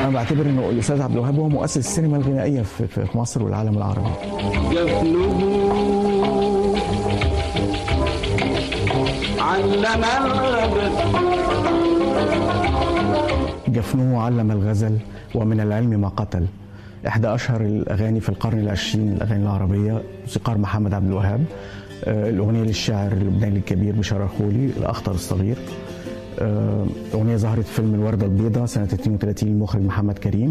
انا بعتبر انه الاستاذ عبد الوهاب هو مؤسس السينما الغنائيه في في مصر والعالم العربي جفنه علم الغبن جفنه علم الغزل ومن العلم ما قتل إحدى أشهر الأغاني في القرن العشرين الأغاني العربية موسيقار محمد عبد الوهاب آه، الأغنية للشاعر اللبناني الكبير بشار الخولي الأخطر الصغير آه، أغنية ظهرت في فيلم الوردة البيضاء سنة 32 المخرج محمد كريم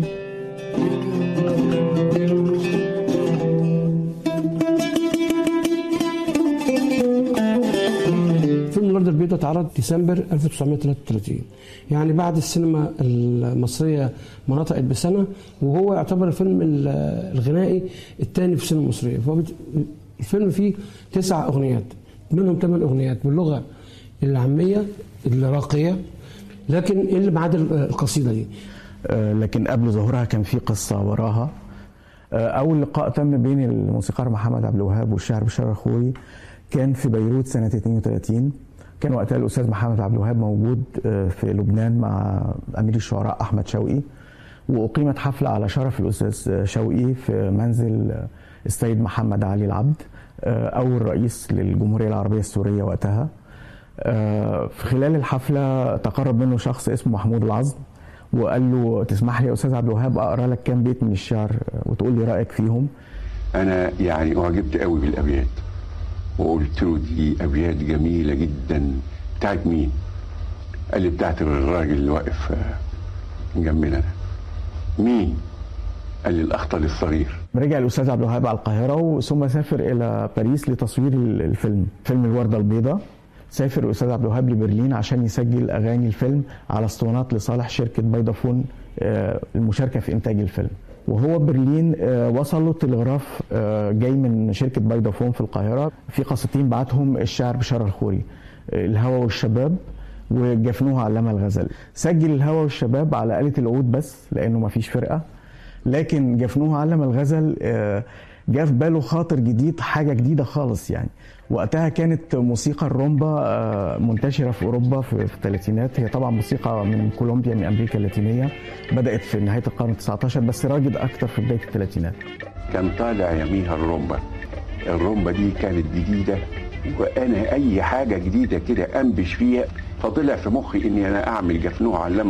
فيلم الوردة البيضاء اتعرض ديسمبر 1933 يعني بعد السينما المصرية ما نطقت بسنة وهو يعتبر الفيلم ال- الغنائي الثاني في السينما المصرية فهو بت- الفيلم فيه تسع أغنيات منهم ثمان أغنيات باللغة العامية الراقية لكن اللي ما عدا القصيدة دي آه، لكن قبل ظهورها كان في قصة وراها آه، أول لقاء تم بين الموسيقار محمد عبد الوهاب والشاعر بشار الخوي كان في بيروت سنة 32 كان وقتها الأستاذ محمد عبد الوهاب موجود آه، في لبنان مع أمير الشعراء أحمد شوقي وأقيمت حفلة على شرف الأستاذ شوقي في منزل آه، السيد محمد علي العبد آه، أول رئيس للجمهورية العربية السورية وقتها آه، في خلال الحفلة تقرب منه شخص اسمه محمود العظم وقال له تسمح لي يا أستاذ عبد الوهاب أقرأ لك كام بيت من الشعر آه، وتقول لي رأيك فيهم انا يعني اعجبت قوي بالابيات وقلت له دي ابيات جميله جدا بتاعت مين قال لي بتاعت الراجل اللي واقف آه، جنبنا ده مين قال لي الاخطل الصغير رجع الأستاذ عبد الوهاب على القاهرة ثم سافر إلى باريس لتصوير ال- الفيلم فيلم الوردة البيضاء سافر الأستاذ عبد الوهاب لبرلين عشان يسجل أغاني الفيلم على اسطوانات لصالح شركة فودافون آه، المشاركة في إنتاج الفيلم وهو برلين آه، وصل له تلغراف آه، جاي من شركة فودافون في القاهرة في قصتين بعتهم الشاعر بشار الخوري آه، الهوى والشباب وجفنوها علامة الغزل سجل الهوى والشباب على آلة العود بس لأنه ما فيش فرقة لكن جفنوه علم الغزل آه، جاء في باله خاطر جديد حاجه جديده خالص يعني وقتها كانت موسيقى الرومبا آه، منتشره في اوروبا في في الثلاثينات هي طبعا موسيقى من كولومبيا من امريكا اللاتينيه بدات في نهايه القرن ال 19 بس راجد اكتر في بدايه الثلاثينات كان طالع يميها الرومبا الرومبا دي كانت جديده وانا اي حاجه جديده كده انبش فيها فطلع في مخي اني انا اعمل جفنوه علامه